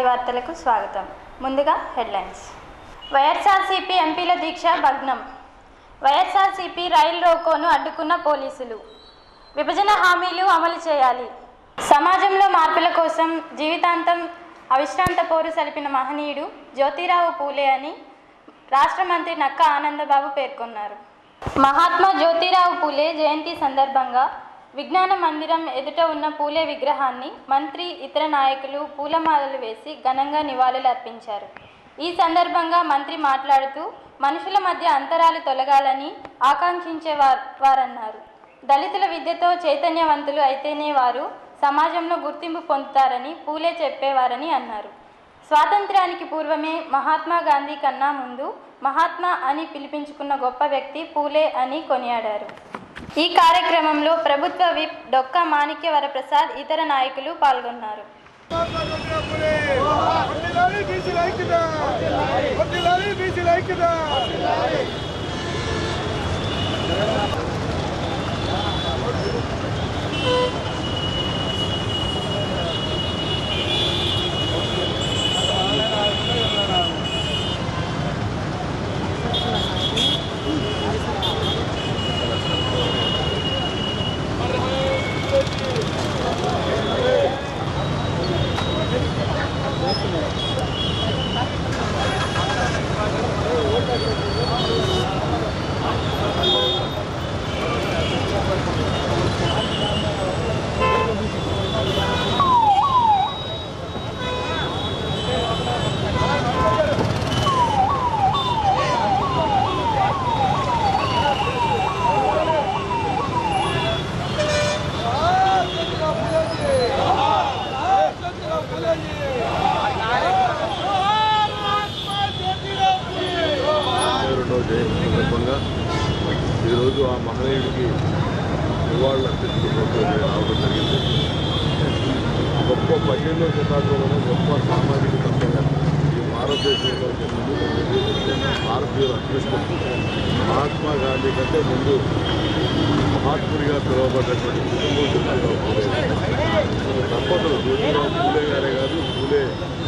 వార్తలకు స్వాగతం ముందుగా హెడ్లైన్స్ వైఎస్ఆర్సీపీ ఎంపీల దీక్ష భగ్నం వైఎస్ఆర్సీపీ రైల్ రోకోను అడ్డుకున్న పోలీసులు విభజన హామీలు అమలు చేయాలి సమాజంలో మార్పుల కోసం జీవితాంతం అవిశ్రాంత పోరు సలిపిన మహనీయుడు జ్యోతిరావు పూలే అని రాష్ట్ర మంత్రి నక్క ఆనందబాబు పేర్కొన్నారు మహాత్మా జ్యోతిరావు పూలే జయంతి సందర్భంగా విజ్ఞాన మందిరం ఎదుట ఉన్న పూలే విగ్రహాన్ని మంత్రి ఇతర నాయకులు పూలమాలలు వేసి ఘనంగా నివాళులు అర్పించారు ఈ సందర్భంగా మంత్రి మాట్లాడుతూ మనుషుల మధ్య అంతరాలు తొలగాలని ఆకాంక్షించే వార్ వారన్నారు దళితుల విద్యతో చైతన్యవంతులు అయితేనే వారు సమాజంలో గుర్తింపు పొందుతారని పూలే చెప్పేవారని అన్నారు స్వాతంత్ర్యానికి పూర్వమే మహాత్మా గాంధీ కన్నా ముందు మహాత్మా అని పిలిపించుకున్న గొప్ప వ్యక్తి పూలే అని కొనియాడారు ఈ కార్యక్రమంలో ప్రభుత్వ విప్ డొక్కా మాణిక్య వరప్రసాద్ ఇతర నాయకులు పాల్గొన్నారు వడ్డీలాలి బీసీల ఐక్యత వడ్డీలాలి బీసీల ఐక్యత రెండవ జయంతి సందర్భంగా ఈరోజు ఆ మహనీయుడికి నివాళులు అర్పించుకోవడం రావడం జరిగింది గొప్ప పన్నెండవ శతాబ్దంలోనే గొప్ప సామాజిక తత్వంగా ఈ భారతదేశంలో ముందు భారతీయుల అదృష్టం మహాత్మా గాంధీ కంటే ముందు మహాత్ముడిగా పిలువబడ్డటువంటి కుటుంబం జ్యోతిరావు పూలే దంపతులు జ్యోతిరావు పూలే గారే కాదు పూలే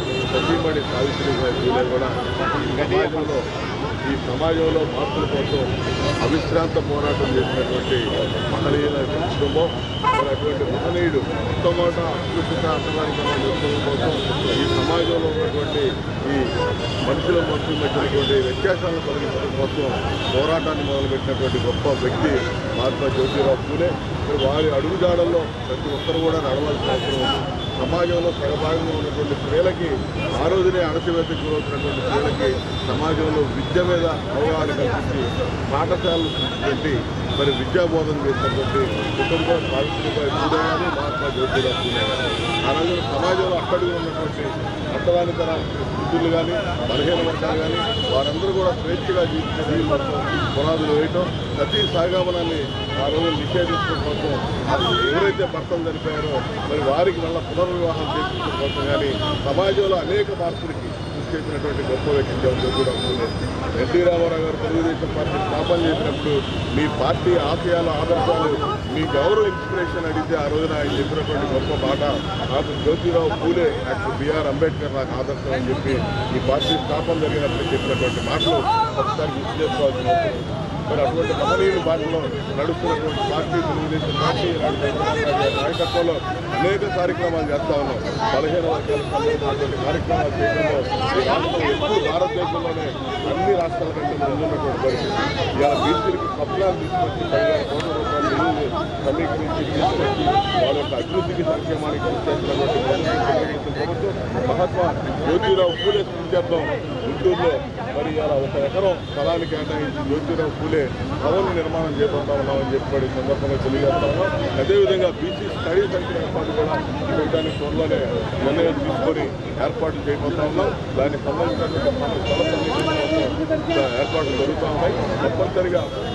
సతీమణి సావిత్రిబాయి పూలే కూడా సమాజంలో ఈ సమాజంలో మార్పుల కోసం అవిశ్రాంత పోరాటం చేసినటువంటి మహనీయుల కుటుంబం మరి అటువంటి మహనీయుడు మొట్టమొదట అస్పృశ్యత అంతరానికరణ నిర్మూలన కోసం ఈ సమాజంలో ఉన్నటువంటి ఈ మనుషుల మనుషుల మధ్యనటువంటి వ్యత్యాసాలను తొలగించడం కోసం పోరాటాన్ని మొదలుపెట్టినటువంటి గొప్ప వ్యక్తి మహాత్మా జ్యోతిరావు పూలే మరి వారి అడుగుజాడల్లో ప్రతి ఒక్కరు కూడా నడవాల్సిన అవసరం ఉంది సమాజంలో సగభాగంగా ఉన్నటువంటి స్త్రీలకి ఆ రోజునే అణచివేతకు గురవుతున్నటువంటి స్త్రీలకి సమాజంలో విద్య మీద అవగాహన కల్పించి పాఠశాలలు పెట్టి మరి విద్యాబోధన చేసినటువంటి కుటుంబం సావిత్రిబాయి పూలే గారు మహాత్మా జ్యోతిరావు పూలే గారు ఆ రోజున సమాజంలో అట్టడుగు ఉన్నటువంటి అట్టవానితన వృద్ధులు కానీ బలహీన వర్గాలు కానీ వారందరూ కూడా స్వేచ్ఛగా జీవించే జీవితం పునాదులు వేయటం సతీ సాగమనాన్ని ఆ రోజు నిషేధించడం కోసం ఎవరైతే భర్తలు చనిపోయారో మరి వారికి మళ్ళీ పునర్వివాహం చేయించడం కోసం కానీ సమాజంలో అనేక మార్పులకి కృషి చేసినటువంటి గొప్ప వ్యక్తి కూడా ఉంటుంది ఎన్టీ రామారావు గారు తెలుగుదేశం పార్టీ స్థాపన చేసినప్పుడు మీ పార్టీ ఆశయాలు ఆదర్శాలు మీ గౌరవ ఇన్స్పిరేషన్ అడిగితే ఆ రోజున ఆయన చెప్పినటువంటి గొప్ప మాట నాకు జ్యోతిరావు పూలే డాక్టర్ బిఆర్ అంబేద్కర్ నాకు ఆదర్శం అని చెప్పి ఈ పార్టీ స్థాపన జరిగినప్పుడు చెప్పినటువంటి మాటలు ఒకసారి గుర్తు చేసుకోవాల్సిన అవసరం ఉంది. మరి అటువంటి మహనీయుల బాటలో నడుస్తున్నటువంటి పార్టీ తెలుగుదేశం పార్టీ ఈనాడు చంద్రబాబు నాయుడు గారి నాయకత్వంలో అనేక కార్యక్రమాలు చేస్తా ఉన్నాం బలహీన వర్గాలకు సంబంధించినటువంటి కార్యక్రమాలు చేయడంలో ఈ రాష్ట్రం ఎప్పుడు భారతదేశంలోనే అన్ని రాష్ట్రాల కంటే ముందున్నటువంటి పరిస్థితి ఇవాళ బీసీలకి కప్లాలు తీసుకొచ్చి పదివేల కోట్ల రూపాయలు నిధులు సమీకరించి తీసుకొచ్చి వాళ్ళ యొక్క అభివృద్ధికి సంక్షేమానికి కృషి చేస్తున్నటువంటి తెలుగుదేశం ప్రభుత్వం మహాత్మా జ్యోతిరావు పూలే స్మృత్యర్థం గుంటూరులో మరి ఇలా ఒక ఎకరం స్థలానికి కేటాయించి జ్యోతిరావు పూలే భవన నిర్మాణం చేపడతా ఉన్నామని చెప్పి ఈ సందర్భంగా తెలియజేస్తా ఉన్నాం అదేవిధంగా బీసీ స్టడీ సెంటర్ ఏర్పాటు కూడా చేయడానికి త్వరలోనే నిర్ణయం తీసుకొని ఏర్పాట్లు చేయబోతా ఉన్నాం దానికి సంబంధించినటువంటి మన స్థల సమీకరణ కోసం ఏర్పాట్లు జరుగుతూ ఉన్నాయి తప్పనిసరిగా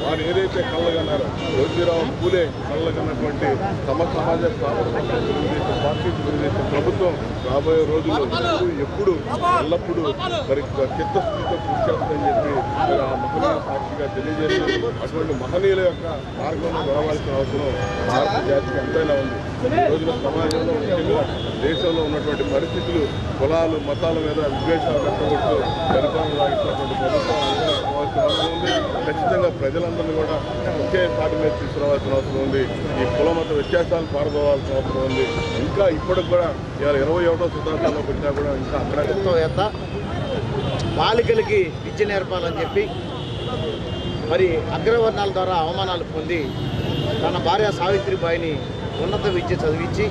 వారు ఏదైతే కళ్ళగన్నారో జ్యోతిరావు పూలే కళ్ళగన్నటువంటి తమ సమాజ స్థాపన కోసం తెలుగుదేశం పార్టీ తెలుగుదేశం ప్రభుత్వం రాబోయే రోజుల్లో ఎప్పుడు ఎప్పుడు ఎల్లప్పుడూ మరి చిత్తశుద్ధితో కృషి చేస్తుందని చెప్పి మరి ఆ మహనీయ సాక్షిగా తెలియజేస్తూ అటువంటి మహనీయుల యొక్క మార్గంలో నడవాల్సిన అవసరం భారత జాతికి ఎంతైనా ఉంది ఈ రోజున సమాజంలో ముఖ్యంగా దేశంలో ఉన్నటువంటి పరిస్థితులు కులాలు మతాల మీద విద్వేషాలు రెచ్చగొడుతూ పరిపాలన సాగిస్తున్నటువంటి ప్రభుత్వం అనుకోవాల్సిన అవసరం ఉంది ఖచ్చితంగా ప్రజలందరినీ కూడా ఒకే తాటి మీద తీసుకురావాల్సిన అవసరం ఉంది ఈ కుల మత వ్యత్యాసాలు పారదోవాల్సిన అవసరం ఉంది ఇంకా ఇప్పటికి కూడా ఇవాళ ఇరవై ఒకటో శతాబ్దంలోకి వచ్చినా కూడా ఇంకా అక్కడ ప్రభుత్వవేత్త బాలికలకి విద్య నేర్పాలని చెప్పి మరి అగ్రవర్ణాల ద్వారా అవమానాలు పొంది తన భార్య సావిత్రిబాయిని ఉన్నత విద్య చదివించి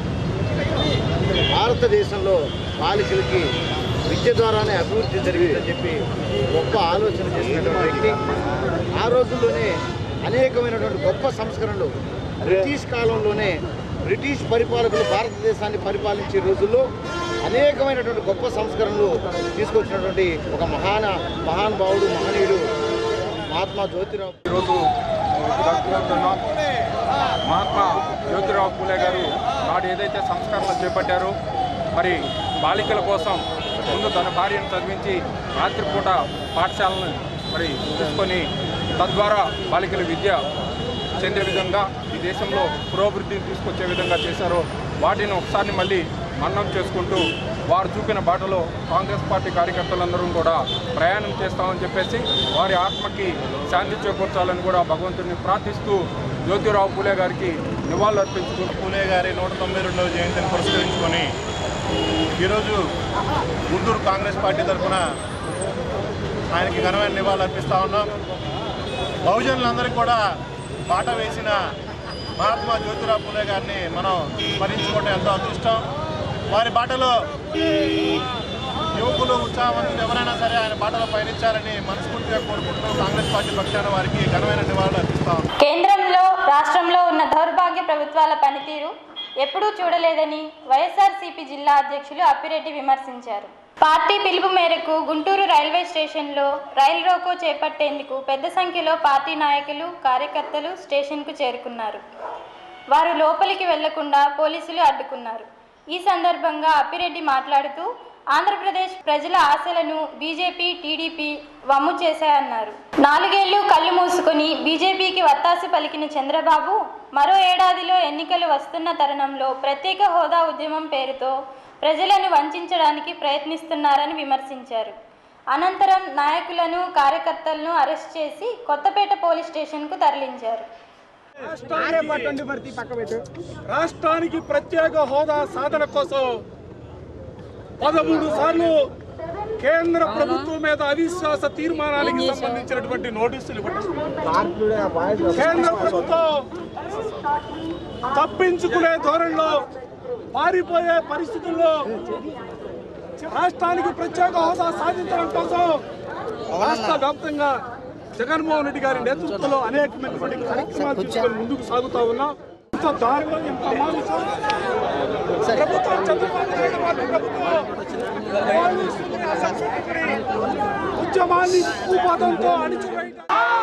భారతదేశంలో బాలికలకి విద్య ద్వారానే అభివృద్ధి జరిగిందని చెప్పి గొప్ప ఆలోచన చేసినటువంటి వ్యక్తి ఆ రోజుల్లోనే అనేకమైనటువంటి గొప్ప సంస్కరణలు బ్రిటిష్ కాలంలోనే బ్రిటిష్ పరిపాలకులు భారతదేశాన్ని పరిపాలించే రోజుల్లో అనేకమైనటువంటి గొప్ప సంస్కరణలు తీసుకొచ్చినటువంటి ఒక మహాన మహానుభావుడు మహనీయుడు మహాత్మా జ్యోతిరావు ఈరోజు జరుపుకుంటున్నాం మహాత్మా జ్యోతిరావు పూలే గారు నాడు ఏదైతే సంస్కరణలు చేపట్టారో మరి బాలికల కోసం ముందు తన భార్యను చదివించి రాత్రిపూట పాఠశాలను మరి తీసుకొని తద్వారా బాలికల విద్య చెందే విధంగా ఈ దేశంలో పురోభివృద్ధిని తీసుకొచ్చే విధంగా చేశారో వాటిని ఒకసారి మళ్ళీ మన్నం చేసుకుంటూ వారు చూపిన బాటలో కాంగ్రెస్ పార్టీ కార్యకర్తలందరూ కూడా ప్రయాణం చేస్తామని చెప్పేసి వారి ఆత్మకి శాంతి చేకూర్చాలని కూడా భగవంతుని ప్రార్థిస్తూ జ్యోతిరావు పూలే గారికి నివాళులు అర్పించుకుంటూ పూలే గారి నూట తొంభై రెండవ జయంతిని పురస్కరించుకొని ఈరోజు గుంటూరు కాంగ్రెస్ పార్టీ తరఫున ఆయనకి ఘనమైన నివాళులు అర్పిస్తూ ఉన్నాం బహుజనులందరికీ కూడా బాట వేసిన మహాత్మా జ్యోతిరావు పూలే గారిని మనం స్మరించుకోవడం ఎంతో అదృష్టం వారి బాటలో యువకులు ఉత్సాహవంతులు ఎవరైనా సరే ఆయన బాటలో పయనించాలని మనస్ఫూర్తిగా కోరుకుంటూ కాంగ్రెస్ పార్టీ పక్షాన వారికి ఘనమైన నివాళులు అర్పిస్తా ఉన్నాం కేంద్రంలో రాష్ట్రంలో ఉన్న దౌర్భాగ్య ప్రభుత్వాల పనితీరు ఎప్పుడూ చూడలేదని వైఎస్ఆర్సీపీ జిల్లా అధ్యక్షులు అప్పిరెడ్డి విమర్శించారు పార్టీ పిలుపు మేరకు గుంటూరు రైల్వే స్టేషన్లో రైలు రోకో చేపట్టేందుకు పెద్ద సంఖ్యలో పార్టీ నాయకులు కార్యకర్తలు స్టేషన్కు చేరుకున్నారు వారు లోపలికి వెళ్లకుండా పోలీసులు అడ్డుకున్నారు ఈ సందర్భంగా అప్పిరెడ్డి మాట్లాడుతూ ఆంధ్రప్రదేశ్ ప్రజల ఆశలను బీజేపీ టీడీపీ వమ్ము చేశాయన్నారు నాలుగేళ్లు కళ్ళు మూసుకొని బీజేపీకి వత్తాసు పలికిన చంద్రబాబు మరో ఏడాదిలో ఎన్నికలు వస్తున్న తరుణంలో ప్రత్యేక హోదా ఉద్యమం పేరుతో ప్రజలను వంచడానికి ప్రయత్నిస్తున్నారని విమర్శించారు అనంతరం నాయకులను కార్యకర్తలను అరెస్ట్ చేసి కొత్తపేట పోలీస్ స్టేషన్కు తరలించారు రాష్ట్రానికి ప్రత్యేక హోదా సాధన కోసం పదమూడు సార్లు కేంద్ర ప్రభుత్వం మీద అవిశ్వాస తీర్మానానికి సంబంధించినటువంటి నోటీసులు ఇవ్వడం కేంద్ర ప్రభుత్వం తప్పించుకునే ధోరణిలో పారిపోయే పరిస్థితుల్లో రాష్ట్రానికి ప్రత్యేక హోదా సాధించడం కోసం రాష్ట్ర వ్యాప్తంగా జగన్మోహన్ రెడ్డి గారి నేతృత్వంలో అనేకమైనటువంటి కార్యక్రమాలు తీసుకొని ముందుకు సాగుతా ఉన్నాం ఇంత దారుణం ఇంత మానుషం ప్రభుత్వం చంద్రబాబు నాయుడు గారి ప్రభుత్వం పోలీసుల్ని అసంతృప్తిని ఉద్యమాన్ని భూపాతంతో అణిచివేయడం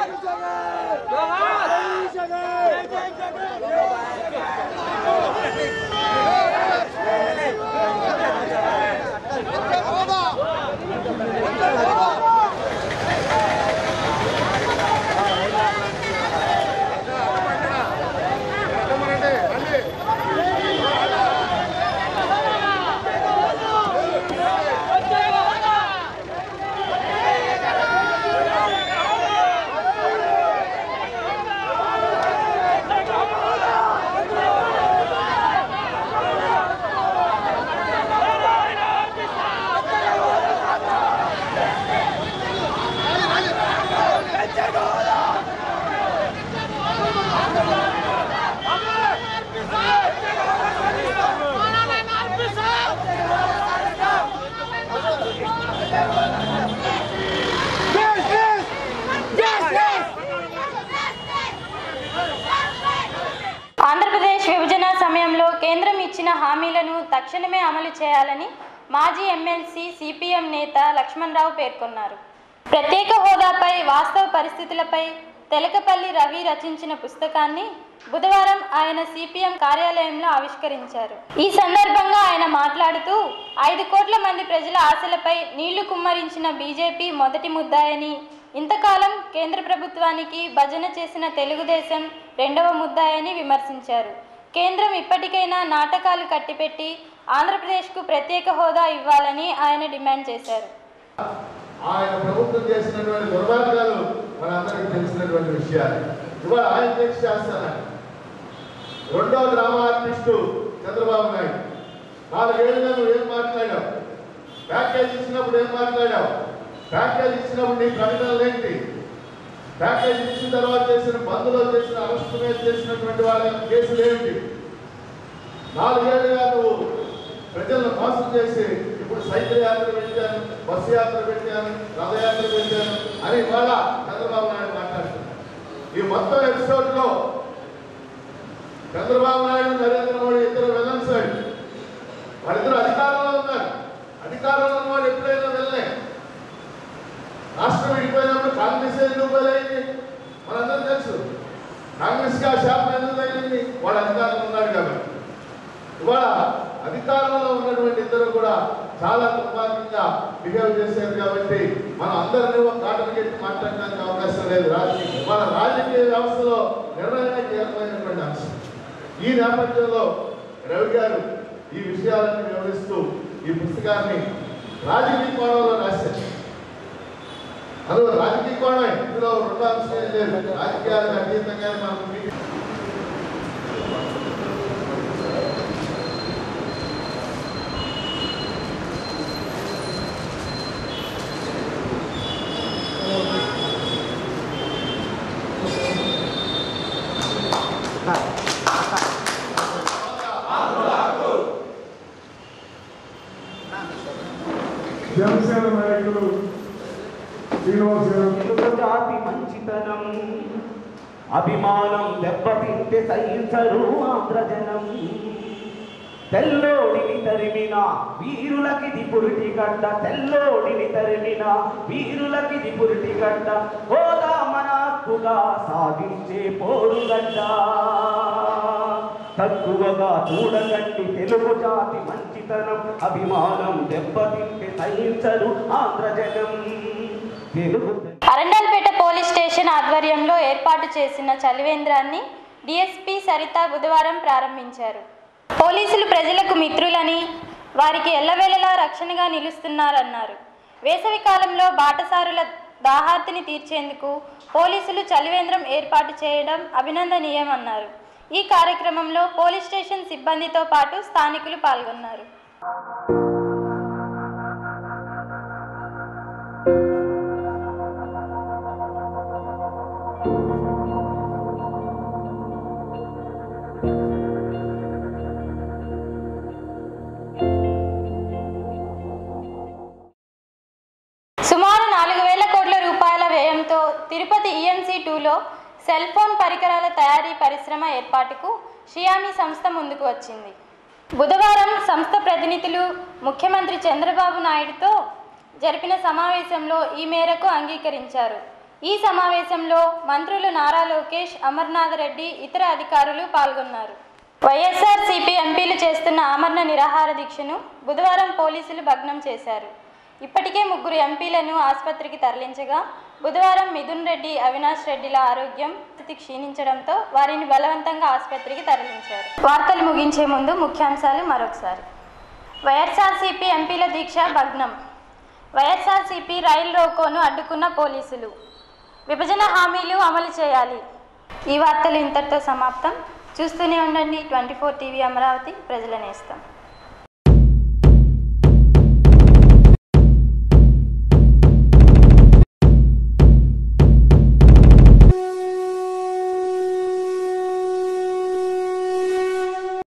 ఆంధ్రప్రదేశ్ విభజన సమయంలో కేంద్రం ఇచ్చిన హామీలను తక్షణమే అమలు చేయాలని మాజీ ఎమ్మెల్సీ సిపిఎం నేత లక్ష్మణరావు పేర్కొన్నారు ప్రత్యేక హోదాపై వాస్తవ పరిస్థితులపై తెలకపల్లి రవి రచించిన పుస్తకాన్ని బుధవారం ఆయన సిపిఎం కార్యాలయంలో ఆవిష్కరించారు ఈ సందర్భంగా ఆయన మాట్లాడుతూ ఐదు కోట్ల మంది ప్రజల ఆశలపై నీళ్లు కుమ్మరించిన బీజేపీ మొదటి ముద్దాయని ఇంతకాలం కేంద్ర ప్రభుత్వానికి భజన చేసిన తెలుగుదేశం రెండవ ముద్దాయని విమర్శించారు కేంద్రం ఇప్పటికైనా నాటకాలు కట్టిపెట్టి ఆంధ్రప్రదేశ్కు ప్రత్యేక హోదా ఇవ్వాలని ఆయన డిమాండ్ చేశారు ఆయన ప్రభుత్వం చేసినటువంటి దుర్మార్గాలు మనందరికీ తెలిసినటువంటి విషయాలు ఇవాళ ఆయన దీక్ష చేస్తాను రెండో డ్రామా ఆర్టిస్టు చంద్రబాబు నాయుడు నాలుగేళ్ళుగా నువ్వు ఏం మాట్లాడావు ప్యాకేజ్ ఇచ్చినప్పుడు ఏం మాట్లాడావు ప్యాకేజ్ ఇచ్చినప్పుడు నీ ప్రకటనలు ఏంటి ప్యాకేజ్ ఇచ్చిన తర్వాత చేసిన బంధులో చేసిన అరెస్టు మీద చేసినటువంటి వాళ్ళ కేసులు ఏమిటి నాలుగేళ్లుగా నువ్వు ప్రజలను మోసం చేసి ఇప్పుడు సైకిల్ యాత్ర పెట్టాను బస్సు యాత్ర పెట్టాను రథయాత్ర పెట్టాను అని ఇవాళ చంద్రబాబు నాయుడు మాట్లాడుతున్నారు ఈ మొత్తం ఎపిసోడ్ లో చంద్రబాబు నాయుడు నరేంద్ర మోడీ ఇద్దరు విలన్స్ వాళ్ళిద్దరు అధికారంలో ఉన్నారు అధికారంలో ఉన్నవాడు ఎప్పుడైనా వెళ్ళలే రాష్ట్రం విడిపోయినప్పుడు కాంగ్రెస్ ఎందుకు బలైంది మనందరం తెలుసు కాంగ్రెస్ కి ఆ శాపం ఎందుకు తగిలింది వాడు అధికారంలో ఉన్నాడు కాబట్టి ఇవాళ అధికారంలో ఉన్నటువంటి ఇద్దరు కూడా చాలా దుర్మార్గంగా బిహేవ్ చేశారు కాబట్టి మనం అందరినీ ఒక కాటను కట్టి మాట్లాడడానికి అవకాశం లేదు రాజకీయ మన రాజకీయ వ్యవస్థలో నిర్ణయమే కీలకమైనటువంటి అంశం ఈ నేపథ్యంలో రవి గారు ఈ విషయాలను వివరిస్తూ ఈ పుస్తకాన్ని రాజకీయ కోణంలో రాశారు అందులో రాజకీయ కోణమే ఇందులో రెండు అంశాలు లేదు రాజకీయాలకు అతీతంగా మనం మీటింగ్ జనసేన నాయకులు శ్రీనివాస్ గారు తెలుగు జాతి మంచితనం అభిమానం దెబ్బతింటే సహించరు ఆంధ్రజనం తెల్లోడిని తరిమిన వీరులకి పురిటి గడ్డ తెల్లోడిని తరిమిన వీరులకి పురిటి గడ్డ హోదా మన హక్కుగా సాధించే పోరుగడ్డ తక్కువగా చూడగట్టి తెలుగు జాతి మంచితనం అభిమానం దెబ్బతింటే సహించరు ఆంధ్రజనం తెలుగు అరండల్పేట పోలీస్ స్టేషన్ ఆధ్వర్యంలో ఏర్పాటు చేసిన చలివేంద్రాన్ని డిఎస్పి సరిత బుధవారం ప్రారంభించారు పోలీసులు ప్రజలకు మిత్రులని వారికి ఎల్లవేళలా రక్షణగా నిలుస్తున్నారన్నారు వేసవి కాలంలో బాటసారుల దాహార్తిని తీర్చేందుకు పోలీసులు చలివేంద్రం ఏర్పాటు చేయడం అభినందనీయమన్నారు ఈ కార్యక్రమంలో పోలీస్ స్టేషన్ సిబ్బందితో పాటు స్థానికులు పాల్గొన్నారు సుమారు నాలుగు వేల కోట్ల రూపాయల వ్యయంతో తిరుపతి ఈఎంసీ టూలో సెల్ ఫోన్ పరికరాల తయారీ పరిశ్రమ ఏర్పాటుకు షియామి సంస్థ ముందుకు వచ్చింది బుధవారం సంస్థ ప్రతినిధులు ముఖ్యమంత్రి చంద్రబాబు నాయుడుతో జరిపిన సమావేశంలో ఈ మేరకు అంగీకరించారు ఈ సమావేశంలో మంత్రులు నారా లోకేష్ అమర్నాథ్ రెడ్డి ఇతర అధికారులు పాల్గొన్నారు వైఎస్ఆర్ సిపి ఎంపీలు చేస్తున్న ఆమరణ నిరాహార దీక్షను బుధవారం పోలీసులు భగ్నం చేశారు ఇప్పటికే ముగ్గురు ఎంపీలను ఆసుపత్రికి తరలించగా బుధవారం మిథున్ రెడ్డి అవినాష్ రెడ్డిల ఆరోగ్యం స్థితి క్షీణించడంతో వారిని బలవంతంగా ఆసుపత్రికి తరలించారు వార్తలు ముగించే ముందు ముఖ్యాంశాలు మరొకసారి వైఎస్ఆర్సీపీ ఎంపీల దీక్ష భగ్నం వైఎస్ఆర్సీపీ రైల్ రోకోను అడ్డుకున్న పోలీసులు విభజన హామీలు అమలు చేయాలి ఈ వార్తలు ఇంతటితో సమాప్తం చూస్తూనే ఉండండి ట్వంటీ ఫోర్ టీవీ అమరావతి ప్రజల నేస్తం